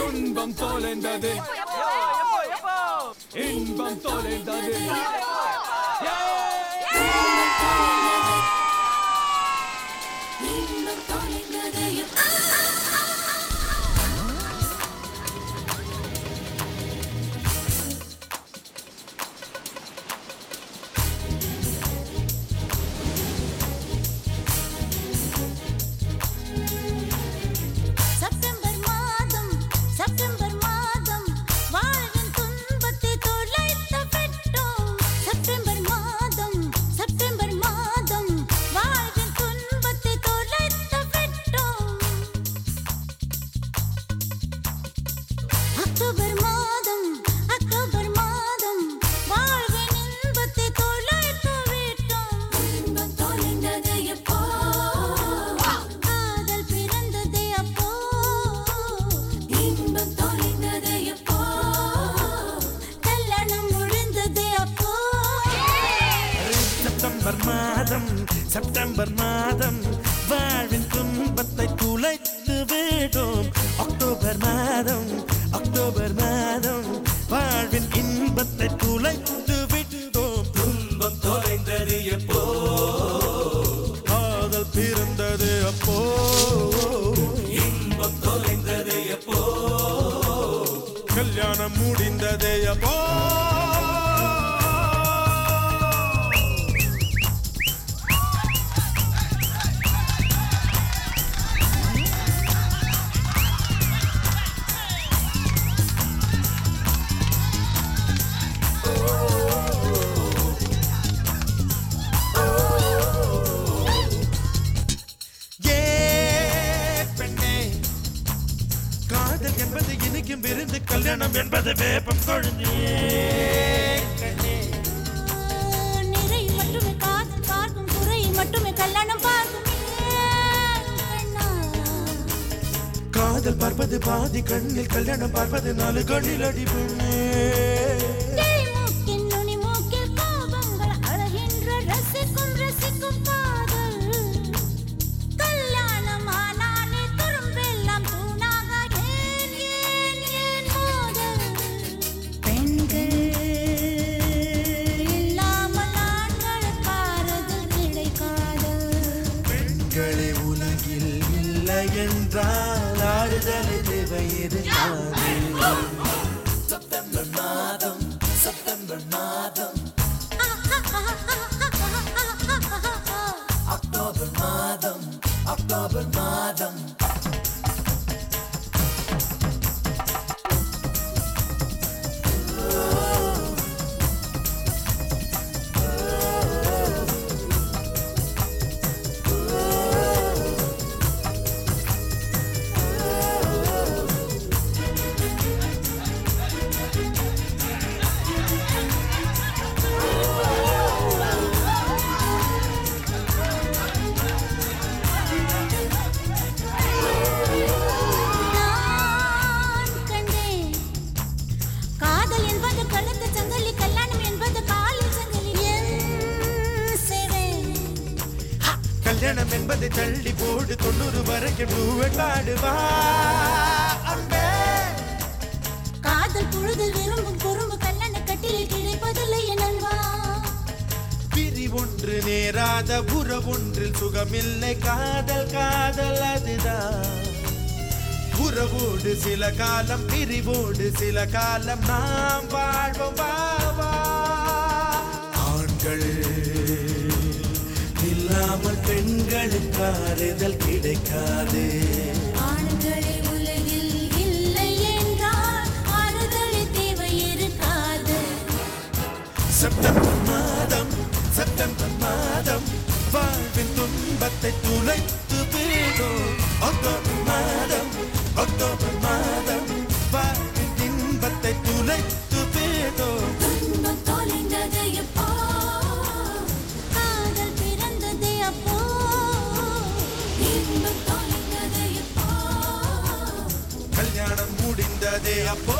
துன்பம் தொலைந்தது இன்பம் தொலைந்தது செப்டம்பர் மாதம் செப்டம்பர் மாதம் வாழ்வின் துன்பத்தை தொலைத்து விட்டோம் செப்டம்பர் மாதம் செப்டம்பர் மாதம் வாழ்வின் துன்பத்தை தொலைத்து விட்டோம் அக்டோபர் மாதம் அக்டோபர் மாதம் வாழ்வின் இன்பத்தை தொலைத்து விட்டோம் இன்பம் தொலைந்தது எப்போ காதல் பிறந்தது அப்போ இன்பம் தொலைந்தது எப்போ கல்யாணம் முடிந்தது அப்போ செப்டம்பர் மாதம் செப்டம்பர் மாதம் வாழ்வின் துன்பத்தை துளைத்து விடும் அக்டோபர் மாதம் அக்டோபர் மாதம் வாழ்வின் இன்பத்தை துளைத்து விட்டோம் துன்பம் தொலைந்தது எப்போ காதல் பிறந்தது அப்போ இன்பம் தொலைந்தது எப்போ கல்யாணம் முடிந்தது அப்போ ஏ பெண்ணே காதல் என்பது இனிக்கும் விருந்து கல்யாணம் என்பது வேப்பம் கொழுந்தே கண்ணே நிறை மட்டுமே காதல் பார்க்கும் குறை மட்டுமே கல்யாணம் பார்க்கும் ஏன் கண்ணா காதல் பார்ப்பது பாதி கண்ணில் கல்யாணம் பார்ப்பது நாலு கண்ணில் அடி பெண்ணே கிளி மூக்கின் நுனி மூக்கில் கோபங்கள் அழகின்ற ரசிக்கும் ரசிக்கும் காதல் கல்யாணம் ஆனாலே துரும்பெல்லாம் தூணாக ஏன் ஏன் ஏன் மோதல் பெண்கள் இல்லாமல் ஆண்களுக்கு ஆறுதல் கிடைக்காது பெண்களே உலகில் இல்லை என்றால் ஆறுதல் தேவை இருக்காது செப்டம்பர் மாதம் செப்டம்பர் மாதம் அக்டோபர் மாதம் அக்டோபர் மாதம் நான் கண்டேன் காதல் என்பது கழுத்து சங்கிலி கல்யாணம் என்பது காலில் சங்கிலி என் சிறை கல்யாணம் என்பதை தள்ளி போடு தொண்ணூறு வரைக்கும் பாடுவா அன்பே காதல் பொழுதில் விரும்பும் குறும்பு கல்யாண கட்டிலில் கிடைப்பதில்லை என் அன்பா பிரி ஒன்று நேராத உறவொன்றில் சுகமில்லை காதல் காதல் அதுதான் உறவோடு சில காலம் பிரிவோடு சில காலம் நாம் வாழ்வோம் வா, வா. ஆண்கள் இல்லாமல் பெண்களுக்கு ஆறுதல் கிடைக்காது ஆண்களே உலகில் இல்லை என்றால் ஆறுதலை தேவை இருக்காது செப்டம்பர் மாதம் செப்டம்பர் மாதம் வாழ்வின் துன்பத்தை துளைத்து வீடும் அக்டோபர் மாதம் அக்டோபர் மாதம் வாழ்வின் இன்பத்தை துளைத்து வீடும் துன்பம் தொலைந்தது எப்போ காதல் பிறந்தது அப்போ இன்பம் தொலைந்தது எப்போ கல்யாணம் முடிந்ததே அப்போ